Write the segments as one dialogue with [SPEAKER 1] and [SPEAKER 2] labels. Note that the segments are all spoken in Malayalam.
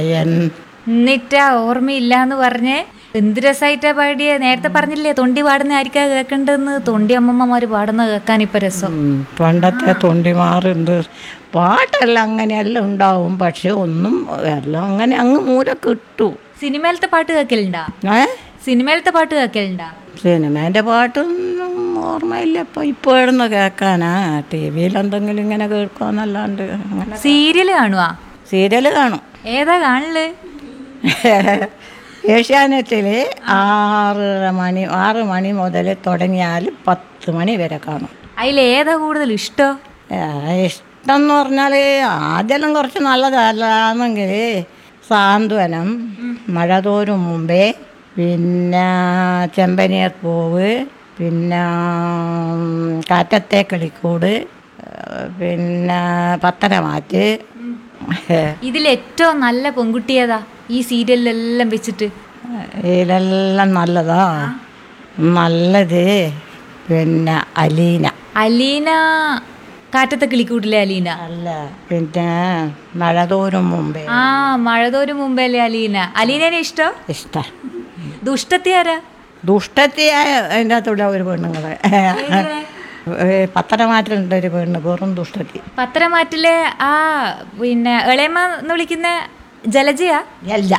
[SPEAKER 1] എൻ-
[SPEAKER 2] എന്നിട്ടാ ഓർമ്മയില്ലാന്ന് പറഞ്ഞ് എന്ത് രസമായിട്ടാ പാടിയ നേരത്തെ പറഞ്ഞില്ലേ തൊണ്ടി പാടുന്ന ആയിരിക്കാ കേൾക്കേണ്ടതെന്ന് തൊണ്ടി അമ്മമ്മമാര് പാടുന്ന കേൾക്കാൻ ഇപ്പൊ രസം
[SPEAKER 1] ഉം, പണ്ടത്തെ തൊണ്ടിമാറുണ്ട് പാട്ടെല്ലാം അങ്ങനെയെല്ലാം ഉണ്ടാവും പക്ഷെ ഒന്നും എല്ലാം അങ്ങനെ അങ്ങ് മൂല കിട്ടു
[SPEAKER 2] സിനിമയിലത്തെ പാട്ട് കേൾക്കലുണ്ടാ
[SPEAKER 1] ഏ
[SPEAKER 2] സിനിമയിലത്തെ പാട്ട് കേൾക്കലുണ്ടാ
[SPEAKER 1] സിനിമേൻ്റെ പാട്ടൊന്നും ഓർമ്മയില്ല ഇപ്പം ഇപ്പോൾ എവിടുന്ന് കേൾക്കാനാ ടി വിയിൽ എന്തെങ്കിലും ഇങ്ങനെ കേൾക്കാന്നല്ലാണ്ട് അങ്ങനെ
[SPEAKER 2] സീരിയല് കാണുവാ
[SPEAKER 1] സീരിയൽ കാണും
[SPEAKER 2] ഏതാ കാണല്
[SPEAKER 1] ഏഷ്യാനെറ്റിൽ ആറ് മണി ആറ് മണി മുതൽ തുടങ്ങിയാൽ പത്ത് മണി വരെ കാണും
[SPEAKER 2] അതിൽ ഏതാ കൂടുതൽ ഇഷ്ടം
[SPEAKER 1] ഏ, ഇഷ്ടം എന്ന് പറഞ്ഞാൽ ആദ്യമെല്ലാം കുറച്ച് നല്ലതല്ലാന്നെങ്കിൽ സാന്ത്വനം മഴ തോരും മുമ്പേ പിന്നെ ചെമ്പനിയർ പൂവ് പിന്നെ ഉം, കാറ്റത്തെ കിളിക്കൂട് ഏ, പിന്നെ പത്തരമാറ്റ്
[SPEAKER 2] ഇതിൽ ഏറ്റവും നല്ല പെൺകുട്ടി ഏതാ ഈ സീരിയലിലെല്ലാം വെച്ചിട്ട്
[SPEAKER 1] ഇതിലെല്ലാം നല്ലതാ നല്ലത് പിന്നെ അലീന
[SPEAKER 2] അലീന കാറ്റത്തെ കിളിക്കൂട്ടിലെ അലീന
[SPEAKER 1] അല്ല പിന്നെ മഴ തോരും മുമ്പേ
[SPEAKER 2] ആ മഴതോരു മുമ്പല്ലേ അലീന അലീനനെ ഇഷ്ടം
[SPEAKER 1] ഇഷ്ടം
[SPEAKER 2] ദുഷ്ടത്തി ആരാ
[SPEAKER 1] ദുഷ്ടത്തിയായ അതിൻ്റെ അകത്തുള്ള ഒരു പെണ്ണുങ്ങളെ പത്തനമാറ്റിലുണ്ട് ഒരു പെണ്ണ് വെറും ദുഷ്ടത്തി
[SPEAKER 2] പത്തരമാറ്റിലെ ആ പിന്നെ ഇളയമ്മ എന്ന് വിളിക്കുന്ന ജലജയാ
[SPEAKER 1] അല്ല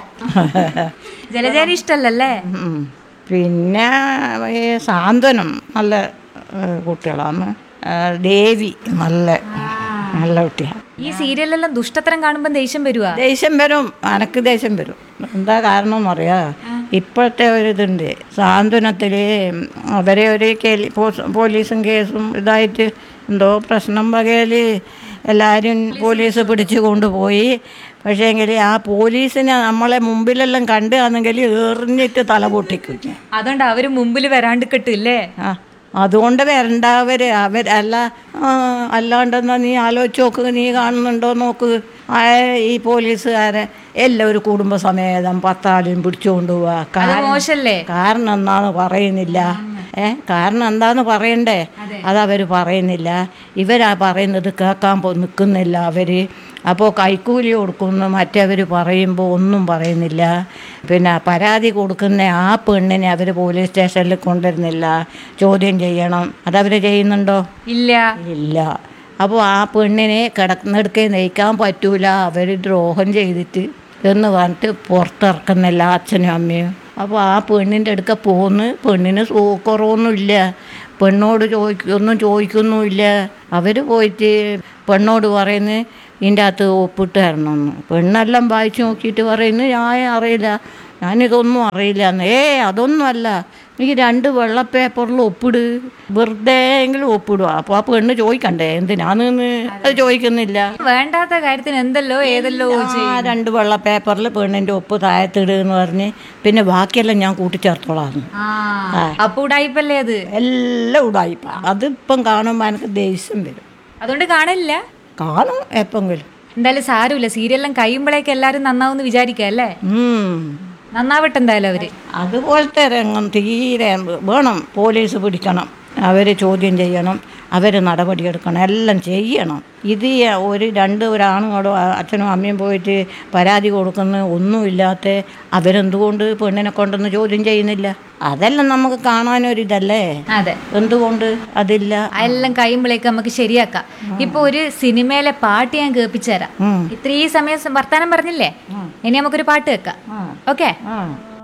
[SPEAKER 2] ജലജേനെ ഇഷ്ടല്ലല്ലേ
[SPEAKER 1] ഉം. പിന്നെ ഈ സാന്ത്വനം നല്ല ഏ, കുട്ടികളാണ് ഏ, ദേവി നല്ല നല്ല കുട്ടിയാണ്
[SPEAKER 2] ഈ സീരിയലെല്ലാം ദുഷ്ടത്തരം കാണുമ്പോൾ ദേഷ്യം വരുവാ
[SPEAKER 1] ദേഷ്യം വരും എനക്ക് ദേഷ്യം വരും എന്താ കാരണം എന്നറിയാ ഇപ്പോഴത്തെ ഒരു ഇതുണ്ട് സാന്ത്വനത്തിൽ അവരെ ഒരു കേലി പോസ്- പോലീസും കേസും ഇതായിട്ട് എന്തോ പ്രശ്നം വകയിൽ എല്ലാവരും പോലീസ് പിടിച്ചു കൊണ്ടുപോയി പക്ഷേങ്കിൽ ആ പോലീസിനെ നമ്മളെ മുമ്പിലെല്ലാം കണ്ടാണെങ്കിൽ എറിഞ്ഞിട്ട് തല പൊട്ടിക്കും
[SPEAKER 2] അതുകൊണ്ട് അവര് മുമ്പിൽ വരാണ്ട് കിട്ടില്ലേ
[SPEAKER 1] ആ അതുകൊണ്ട് വരണ്ടവർ അവർ അല്ല ആ, അല്ലാണ്ടെന്നാ നീ ആലോചിച്ച് നോക്ക് നീ കാണുന്നുണ്ടോ നോക്ക് ആ ഈ പോലീസുകാരെ എല്ലാം ഒരു കുടുംബസമേതം പത്താളും പിടിച്ചുകൊണ്ട് പോവാ
[SPEAKER 2] അത്
[SPEAKER 1] കാരണം
[SPEAKER 2] മോശല്ലേ
[SPEAKER 1] കാരണം എന്താന്ന് പറയുന്നില്ല ഏ കാരണം എന്താന്ന് പറയണ്ടേ അതവർ പറയുന്നില്ല ഇവരാ പറയുന്നത് കേൾക്കാൻ പോ നിൽക്കുന്നില്ല അവർ അപ്പോൾ കൈക്കൂലി കൊടുക്കുന്നു മറ്റവർ പറയുമ്പോൾ ഒന്നും പറയുന്നില്ല പിന്നെ പരാതി കൊടുക്കുന്ന ആ പെണ്ണിനെ അവർ പോലീസ് സ്റ്റേഷനിൽ കൊണ്ടുവരുന്നില്ല ചോദ്യം ചെയ്യണം അതവർ ചെയ്യുന്നുണ്ടോ
[SPEAKER 2] ഇല്ല
[SPEAKER 1] ഇല്ല അപ്പോൾ ആ പെണ്ണിനെ കിടക്കുന്നിടക്കെ നയിക്കാൻ പറ്റൂല അവർ ദ്രോഹം ചെയ്തിട്ട് എന്ന് പറഞ്ഞിട്ട് പുറത്തിറക്കുന്നില്ല അച്ഛനും അമ്മയും അപ്പോൾ ആ പെണ്ണിൻ്റെ അടുക്ക പോന്ന് പെണ്ണിന് സൂക്കറൊന്നുമില്ല പെണ്ണോട് ചോദിക്ക ഒന്നും ചോദിക്കൊന്നുമില്ല അവർ പോയിട്ട് പെണ്ണോട് പറയുന്നു ഇതിൻ്റെ അകത്ത് ഒപ്പിട്ട് തരണമെന്ന് പെണ്ണെല്ലാം വായിച്ച് നോക്കിയിട്ട് പറയുന്നു ഞാൻ അറിയില്ല ഞാനിതൊന്നും അറിയില്ല എന്ന് ഏ അതൊന്നുമല്ല നീ രണ്ട് വെള്ള പേപ്പറിൽ ഒപ്പിട് വെറുതെ എങ്കിലും ഒപ്പിടുക അപ്പോൾ ആ പെണ്ണ് ചോദിക്കണ്ടേ എന്തിനാന്ന് അത് ചോദിക്കുന്നില്ല
[SPEAKER 2] വേണ്ടാത്ത കാര്യത്തിന് എന്തല്ലോ ഏതല്ലോ
[SPEAKER 1] ആ രണ്ട് വെള്ള പേപ്പറിൽ പെണ്ണിൻ്റെ ഒപ്പ് താഴത്തിടുക എന്ന് പറഞ്ഞ് പിന്നെ ബാക്കിയെല്ലാം ഞാൻ കൂട്ടിച്ചേർത്തോളാം
[SPEAKER 2] ആ അപ്പൊ ഉടായിപ്പല്ലേ അത്
[SPEAKER 1] എല്ലാം ഉടായിപ്പ അതിപ്പം കാണുമ്പോൾ എനിക്ക് ദേഷ്യം വരും
[SPEAKER 2] അതുകൊണ്ട് കാണില്ല
[SPEAKER 1] കാണും എപ്പെങ്കിലും
[SPEAKER 2] എന്തായാലും സാരമില്ല സീരിയലെല്ലാം കഴിയുമ്പോഴേക്ക് എല്ലാരും നന്നാവുന്ന് വിചാരിക്കാം അല്ലേ
[SPEAKER 1] ഉം.
[SPEAKER 2] നന്നാവട്ടെ എന്തായാലും അവര്
[SPEAKER 1] അതുപോലത്തെ രംഗം തീരെ വേണം പോലീസ് പിടിക്കണം അവർ ചോദ്യം ചെയ്യണം അവർ നടപടിയെടുക്കണം എല്ലാം ചെയ്യണം ഇത് ഈ ഒരു രണ്ട് ഒരാണുങ്ങളോ അച്ഛനും അമ്മയും പോയിട്ട് പരാതി കൊടുക്കുന്ന ഒന്നുമില്ലാത്ത അവരെന്തുകൊണ്ട് പെണ്ണിനെ കൊണ്ടൊന്ന് ചോദ്യം ചെയ്യുന്നില്ല അതെല്ലാം നമുക്ക് കാണാനൊരിതല്ലേ
[SPEAKER 2] അതെ
[SPEAKER 1] എന്തുകൊണ്ട് അതില്ല
[SPEAKER 2] എല്ലാം കഴിയുമ്പോഴേക്ക് നമുക്ക് ശരിയാക്കാം ഇപ്പൊ ഒരു സിനിമയിലെ പാട്ട് ഞാൻ കേൾപ്പിച്ചു തരാം
[SPEAKER 1] ഉം.
[SPEAKER 2] ഇത്രയും സമയം വർത്താനം പറഞ്ഞില്ലേ ഇനി നമുക്കൊരു പാട്ട് വെക്കാം
[SPEAKER 1] ആ.
[SPEAKER 2] ഓക്കെ
[SPEAKER 1] ആ